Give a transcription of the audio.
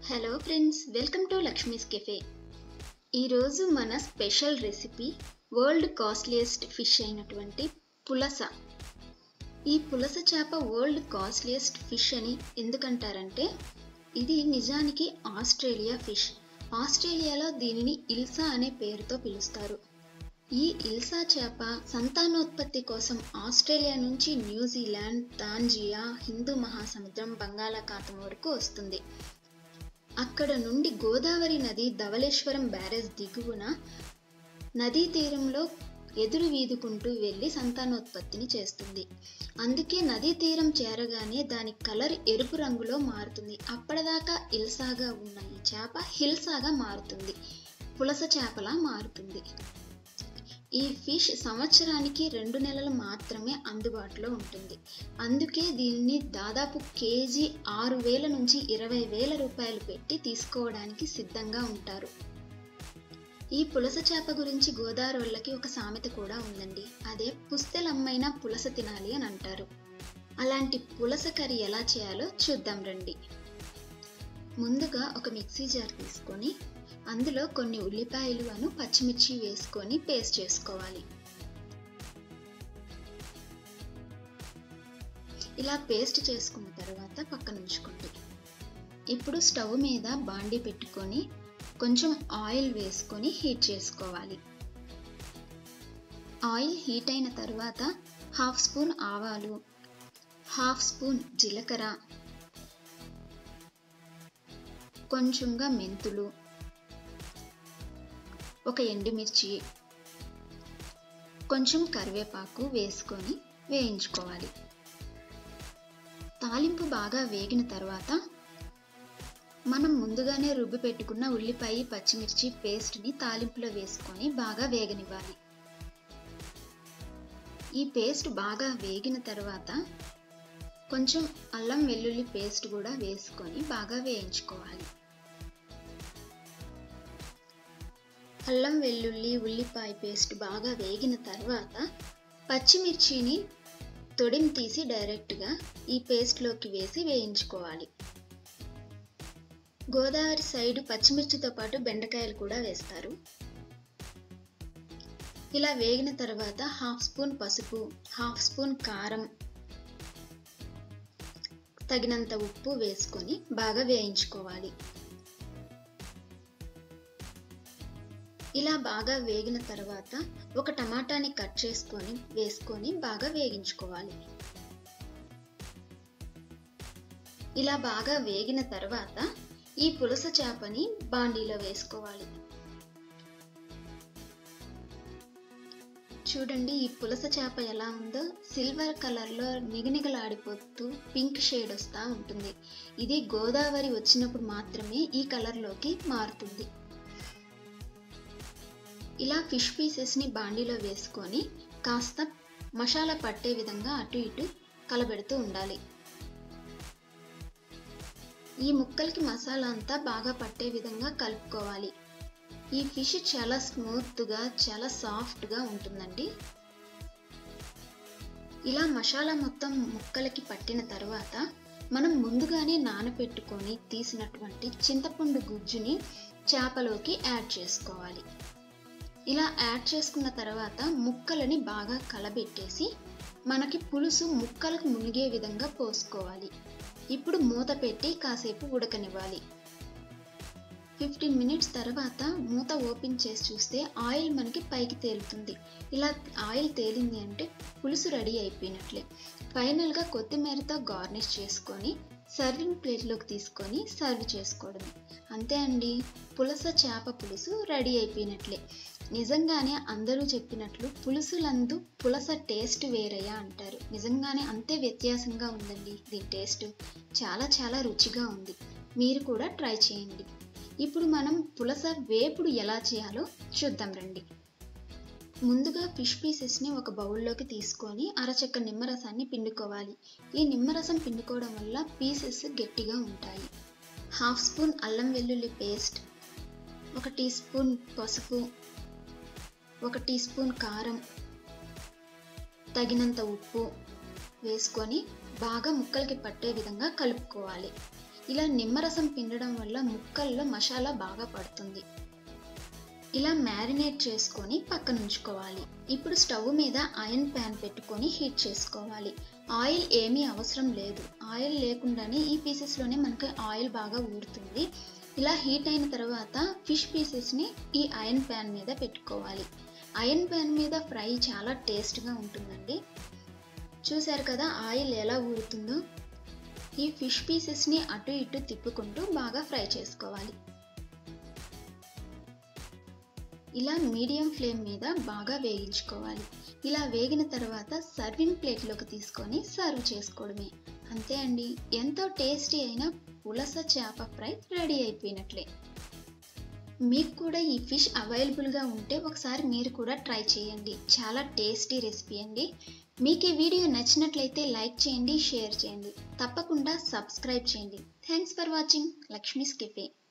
hello friends welcome to Lakshmi's cafe ఈరోజు మన special recipe world costliest fish అయినటువంటి పులస ఈ పులస చేప వరల్డ్ కాస్ట్లియస్ట్ ఫిష్ అని ఎందుకంటారంటే ఇది నిజానికి ఆస్ట్రేలియా ఫిష్ ఆస్ట్రేలియాలో దీనిని ఇల్సా అనే పేరుతో పిలుస్తారు ఈ ఇల్సా చేప సంతానోత్పత్తి కోసం ఆస్ట్రేలియా నుంచి న్యూజిలాండ్ తాంజియా హిందూ మహాసముద్రం బంగాళాఖాతం వరకు వస్తుంది అక్కడ నుండి గోదావరి నది ధవళేశ్వరం బ్యారేజ్ దిగువన నదీ తీరంలో ఎదురు వీదుకుంటూ వెళ్ళి సంతానోత్పత్తిని చేస్తుంది అందుకే నదీ తీరం చేరగానే దాని కలర్ ఎరుపు రంగులో మారుతుంది అప్పటిదాకా ఇల్సాగా ఉన్న ఈ చేప హిల్సాగా మారుతుంది పులస చేపలా మారుతుంది ఈ ఫిష్ సంవత్సరానికి రెండు నెలలు మాత్రమే అందుబాటులో ఉంటుంది అందుకే దీనిని దాదాపు కేజీ ఆరు వేల నుంచి ఇరవై వేల రూపాయలు పెట్టి తీసుకోవడానికి సిద్ధంగా ఉంటారు ఈ పులస చేప గురించి గోదావరి వాళ్ళకి ఒక సామెత కూడా ఉందండి అదే పుస్తెలమ్మైనా పులస తినాలి అని అంటారు అలాంటి పులస కర్రీ ఎలా చేయాలో చూద్దాం రండి ముందుగా ఒక మిక్సీ జార్ తీసుకొని అందులో కొన్ని ఉల్లిపాయలు అను పచ్చిమిర్చి వేసుకొని పేస్ట్ చేసుకోవాలి ఇలా పేస్ట్ చేసుకున్న తర్వాత పక్కన ఉంచుకోండి ఇప్పుడు స్టవ్ మీద బాండి పెట్టుకొని కొంచెం ఆయిల్ వేసుకొని హీట్ చేసుకోవాలి ఆయిల్ హీట్ అయిన తర్వాత హాఫ్ స్పూన్ ఆవాలు హాఫ్ స్పూన్ జీలకర్ర కొంచెంగా మెంతులు ఒక ఎండుమిర్చి కొంచెం కరివేపాకు వేసుకొని వేయించుకోవాలి తాలింపు బాగా వేగిన తర్వాత మనం ముందుగానే రుబ్బి పెట్టుకున్న ఉల్లిపాయ పచ్చిమిర్చి పేస్ట్ని తాలింపులో వేసుకొని బాగా వేగనివ్వాలి ఈ పేస్ట్ బాగా వేగిన తర్వాత కొంచెం అల్లం వెల్లుల్లి పేస్ట్ కూడా వేసుకొని బాగా వేయించుకోవాలి అల్లం వెల్లుల్లి ఉల్లిపాయ పేస్ట్ బాగా వేగిన తర్వాత పచ్చిమిర్చిని తొడిని తీసి డైరెక్ట్గా ఈ పేస్ట్లోకి వేసి వేయించుకోవాలి గోదావరి సైడ్ పచ్చిమిర్చితో పాటు బెండకాయలు కూడా వేస్తారు ఇలా వేగిన తర్వాత హాఫ్ స్పూన్ పసుపు హాఫ్ స్పూన్ కారం తగినంత ఉప్పు వేసుకొని బాగా వేయించుకోవాలి ఇలా బాగా వేగిన తర్వాత ఒక టమాటాని కట్ చేసుకొని వేసుకొని బాగా వేగించుకోవాలి ఇలా బాగా వేగిన తర్వాత ఈ పులస చేపని బాండీలో వేసుకోవాలి చూడండి ఈ పులస చేప ఎలా ఉందో సిల్వర్ కలర్లో నిగనిగలాడిపోతూ పింక్ షేడ్ వస్తూ ఉంటుంది ఇది గోదావరి వచ్చినప్పుడు మాత్రమే ఈ కలర్లోకి మారుతుంది ఇలా ఫిష్ పీసెస్ని బాండీలో వేసుకొని కాస్త మసాలా పట్టే విధంగా అటు ఇటు కలబెడుతూ ఉండాలి ఈ ముక్కలకి మసాలా అంతా బాగా పట్టే విధంగా కలుపుకోవాలి ఈ ఫిష్ చాలా స్మూత్గా చాలా సాఫ్ట్గా ఉంటుందండి ఇలా మసాలా మొత్తం ముక్కలకి పట్టిన తర్వాత మనం ముందుగానే నానబెట్టుకొని తీసినటువంటి చింతపండు గుజ్జుని చేపలోకి యాడ్ చేసుకోవాలి ఇలా యాడ్ చేసుకున్న తర్వాత ముక్కలని బాగా కలబెట్టేసి మనకి పులుసు ముక్కలకు మునిగే విధంగా పోసుకోవాలి ఇప్పుడు మూత పెట్టి కాసేపు ఉడకనివ్వాలి ఫిఫ్టీన్ మినిట్స్ తర్వాత మూత ఓపెన్ చేసి చూస్తే ఆయిల్ మనకి పైకి తేలుతుంది ఇలా ఆయిల్ తేలింది అంటే పులుసు రెడీ అయిపోయినట్లే ఫైనల్గా కొత్తిమీరతో గార్నిష్ చేసుకొని సర్వింగ్ ప్లేట్లోకి తీసుకొని సర్వ్ చేసుకోవడం అంతే అండి పులస చేప పులుసు రెడీ అయిపోయినట్లే నిజంగానే అందరూ చెప్పినట్లు పులుసులందు పులస టేస్ట్ వేరయ్యా అంటారు నిజంగానే అంతే వ్యత్యాసంగా ఉందండి దీని టేస్ట్ చాలా చాలా రుచిగా ఉంది మీరు కూడా ట్రై చేయండి ఇప్పుడు మనం పులస వేపుడు ఎలా చేయాలో చూద్దాం రండి ముందుగా ఫిష్ పీసెస్ని ఒక బౌల్లోకి తీసుకొని అరచక్క నిమ్మరసాన్ని పిండుకోవాలి ఈ నిమ్మరసం పిండుకోవడం వల్ల పీసెస్ గట్టిగా ఉంటాయి హాఫ్ స్పూన్ అల్లం వెల్లుల్లి పేస్ట్ ఒక టీ స్పూన్ పసుపు ఒక టీ స్పూన్ కారం తగినంత ఉప్పు వేసుకొని బాగా ముక్కలకి పట్టే విధంగా కలుపుకోవాలి ఇలా నిమ్మరసం పిండడం వల్ల ముక్కల్లో మసాలా బాగా పడుతుంది ఇలా మ్యారినేట్ చేసుకొని పక్కన ఉంచుకోవాలి ఇప్పుడు స్టవ్ మీద ఐరన్ ప్యాన్ పెట్టుకొని హీట్ చేసుకోవాలి ఆయిల్ ఏమీ అవసరం లేదు ఆయిల్ లేకుండానే ఈ పీసెస్లోనే మనకి ఆయిల్ బాగా ఊరుతుంది ఇలా హీట్ అయిన తర్వాత ఫిష్ పీసెస్ని ఈ ఐరన్ ప్యాన్ మీద పెట్టుకోవాలి ఐరన్ ప్యాన్ మీద ఫ్రై చాలా టేస్ట్గా ఉంటుందండి చూశారు కదా ఆయిల్ ఎలా ఊరుతుందో ఈ ఫిష్ పీసెస్ని అటు ఇటు తిప్పుకుంటూ బాగా ఫ్రై చేసుకోవాలి ఇలా మీడియం ఫ్లేమ్ మీద బాగా వేయించుకోవాలి ఇలా వేగిన తర్వాత సర్వింగ్ ప్లేట్లోకి తీసుకొని సర్వ్ చేసుకోవడమే అంతే అండి ఎంతో టేస్టీ అయిన పులస చేప ఫ్రై రెడీ అయిపోయినట్లే మీకు కూడా ఈ ఫిష్ అవైలబుల్గా ఉంటే ఒకసారి మీరు కూడా ట్రై చేయండి చాలా టేస్టీ రెసిపీ అండి మీకు ఈ వీడియో నచ్చినట్లయితే లైక్ చేయండి షేర్ చేయండి తప్పకుండా సబ్స్క్రైబ్ చేయండి thanks for watching Lakshmi's cafe